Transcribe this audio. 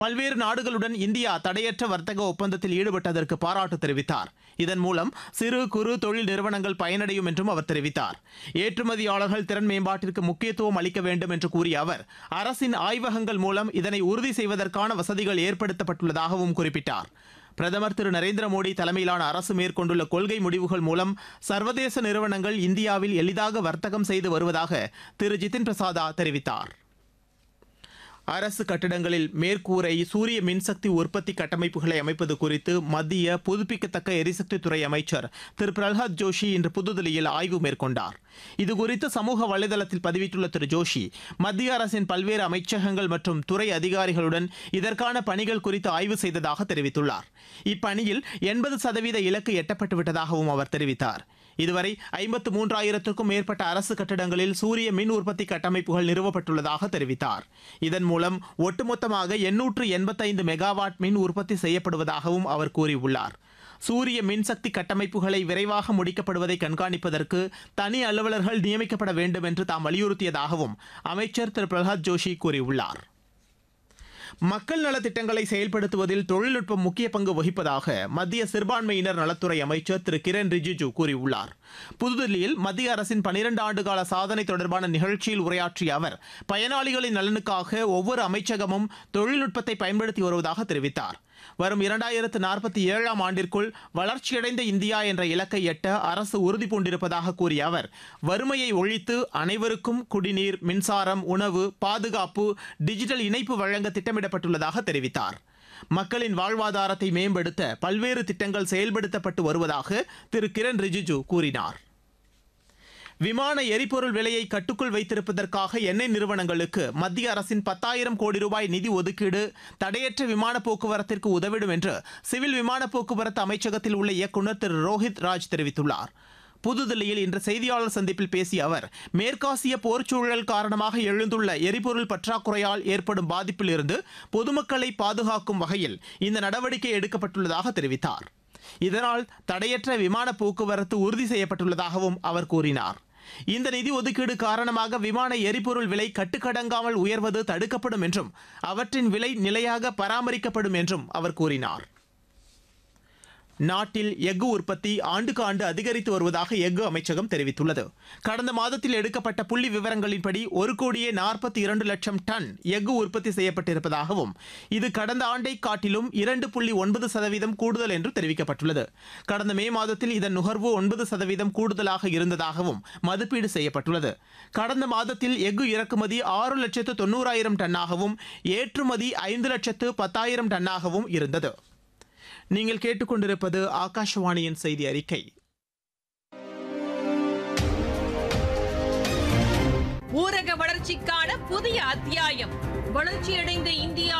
பல்வேறு நாடுகளுடன் இந்தியா தடையற்ற வர்த்தக ஒப்பந்தத்தில் ஈடுபட்டதற்கு பாராட்டு தெரிவித்தார் இதன் மூலம் சிறு குறு தொழில் நிறுவனங்கள் பயனடையும் என்றும் அவர் தெரிவித்தார் ஏற்றுமதியாளர்கள் திறன் மேம்பாட்டிற்கு முக்கியத்துவம் அளிக்க வேண்டும் என்று கூறிய அவர் அரசின் ஆய்வகங்கள் மூலம் இதனை உறுதி செய்வதற்கான வசதிகள் ஏற்படுத்தப்பட்டுள்ளதாகவும் குறிப்பிட்டார் பிரதமர் திரு நரேந்திர மோடி தலைமையிலான அரசு மேற்கொண்டுள்ள கொள்கை முடிவுகள் மூலம் சர்வதேச நிறுவனங்கள் இந்தியாவில் எளிதாக வர்த்தகம் செய்து வருவதாக திரு ஜிதின் பிரசாதா தெரிவித்தார் அரசு கட்டிடங்களில் மேற்கூரை சூரிய மின்சக்தி உற்பத்தி கட்டமைப்புகளை அமைப்பது குறித்து மத்திய புதுப்பிக்கத்தக்க எரிசக்தித்துறை அமைச்சர் திரு பிரல்ஹாத் ஜோஷி இன்று புதுதில்லியில் ஆய்வு மேற்கொண்டார் இதுகுறித்து சமூக வலைதளத்தில் பதிவிட்டுள்ள திரு ஜோஷி மத்திய அரசின் பல்வேறு அமைச்சகங்கள் மற்றும் துறை அதிகாரிகளுடன் இதற்கான பணிகள் குறித்து ஆய்வு செய்ததாக தெரிவித்துள்ளார் இப்பணியில் எண்பது சதவீத இலக்கு எட்டப்பட்டு விட்டதாகவும் அவர் தெரிவித்தார் இதுவரை ஐம்பத்து மூன்றாயிரத்திற்கும் மேற்பட்ட அரசு கட்டிடங்களில் சூரிய மின் உற்பத்தி கட்டமைப்புகள் நிறுவப்பட்டுள்ளதாக தெரிவித்தார் இதன் மூலம் ஒட்டுமொத்தமாக எண்ணூற்று எண்பத்தைந்து மெகாவாட் மின் உற்பத்தி செய்யப்படுவதாகவும் அவர் கூறியுள்ளார் சூரிய மின்சக்தி கட்டமைப்புகளை விரைவாக முடிக்கப்படுவதை கண்காணிப்பதற்கு தனி அலுவலர்கள் நியமிக்கப்பட வேண்டும் என்று தாம் வலியுறுத்தியதாகவும் அமைச்சர் திரு பிரகலாத் ஜோஷி கூறியுள்ளார் மக்கள் நலத் திட்டங்களை செயல்படுத்துவதில் தொழில்நுட்பம் முக்கிய பங்கு வகிப்பதாக மத்திய சிறுபான்மையினர் நலத்துறை அமைச்சர் திரு கிரண் ரிஜிஜு கூறியுள்ளார் புதுதில்லியில் மத்திய அரசின் பனிரெண்டு ஆண்டுகால சாதனை தொடர்பான நிகழ்ச்சியில் உரையாற்றிய அவர் பயனாளிகளின் நலனுக்காக ஒவ்வொரு அமைச்சகமும் தொழில்நுட்பத்தை பயன்படுத்தி வருவதாக தெரிவித்தார் வரும் இரண்டாயிரத்து நாற்பத்தி ஏழாம் ஆண்டிற்குள் வளர்ச்சியடைந்த இந்தியா என்ற இலக்கை எட்ட அரசு உறுதி பூண்டிருப்பதாக கூறிய அவர் வறுமையை ஒழித்து அனைவருக்கும் குடிநீர் மின்சாரம் உணவு பாதுகாப்பு டிஜிட்டல் இணைப்பு வழங்க திட்டமிடப்பட்டுள்ளதாக தெரிவித்தார் மக்களின் வாழ்வாதாரத்தை மேம்படுத்த பல்வேறு திட்டங்கள் செயல்படுத்தப்பட்டு வருவதாக திரு கிரண் ரிஜிஜு கூறினார் விமான எரிபொருள் விலையை கட்டுக்குள் வைத்திருப்பதற்காக எண்ணெய் நிறுவனங்களுக்கு மத்திய அரசின் பத்தாயிரம் கோடி ரூபாய் நிதி ஒதுக்கீடு தடையற்ற விமான போக்குவரத்திற்கு உதவிடும் என்று சிவில் விமான போக்குவரத்து அமைச்சகத்தில் உள்ள இயக்குநர் திரு ரோஹித் ராஜ் தெரிவித்துள்ளார் புதுதில்லியில் இன்று செய்தியாளர் சந்திப்பில் பேசிய அவர் மேற்காசிய போர்ச்சூழல் காரணமாக எழுந்துள்ள எரிபொருள் பற்றாக்குறையால் ஏற்படும் பாதிப்பில் இருந்து பொதுமக்களை பாதுகாக்கும் வகையில் இந்த நடவடிக்கை எடுக்கப்பட்டுள்ளதாக தெரிவித்தார் இதனால் தடையற்ற விமான போக்குவரத்து உறுதி செய்யப்பட்டுள்ளதாகவும் அவர் கூறினார் இந்த நிதி ஒதுக்கீடு காரணமாக விமான எரிபொருள் விலை கட்டுக்கடங்காமல் உயர்வது தடுக்கப்படும் என்றும் அவற்றின் விலை நிலையாக பராமரிக்கப்படும் என்றும் அவர் கூறினார் நாட்டில் எஃகு உற்பத்தி ஆண்டுக்கு ஆண்டு அதிகரித்து வருவதாக எஃகு அமைச்சகம் தெரிவித்துள்ளது கடந்த மாதத்தில் எடுக்கப்பட்ட புள்ளி விவரங்களின்படி ஒரு கோடியே நாற்பத்தி இரண்டு லட்சம் டன் எஃகு உற்பத்தி செய்யப்பட்டிருப்பதாகவும் இது கடந்த ஆண்டை காட்டிலும் இரண்டு புள்ளி ஒன்பது சதவீதம் கூடுதல் என்று தெரிவிக்கப்பட்டுள்ளது கடந்த மே மாதத்தில் இதன் நுகர்வு ஒன்பது சதவீதம் கூடுதலாக இருந்ததாகவும் மதிப்பீடு செய்யப்பட்டுள்ளது கடந்த மாதத்தில் எஃகு இறக்குமதி ஆறு லட்சத்து தொண்ணூறாயிரம் டன்னாகவும் ஏற்றுமதி ஐந்து லட்சத்து பத்தாயிரம் டன்னாகவும் இருந்தது நீங்கள் கேட்டுக்கொண்டிருப்பது ஆகாஷவாணியின் செய்தி அறிக்கை ஊரக வளர்ச்சிக்கான புதிய அத்தியாயம் வளர்ச்சியடைந்த இந்தியா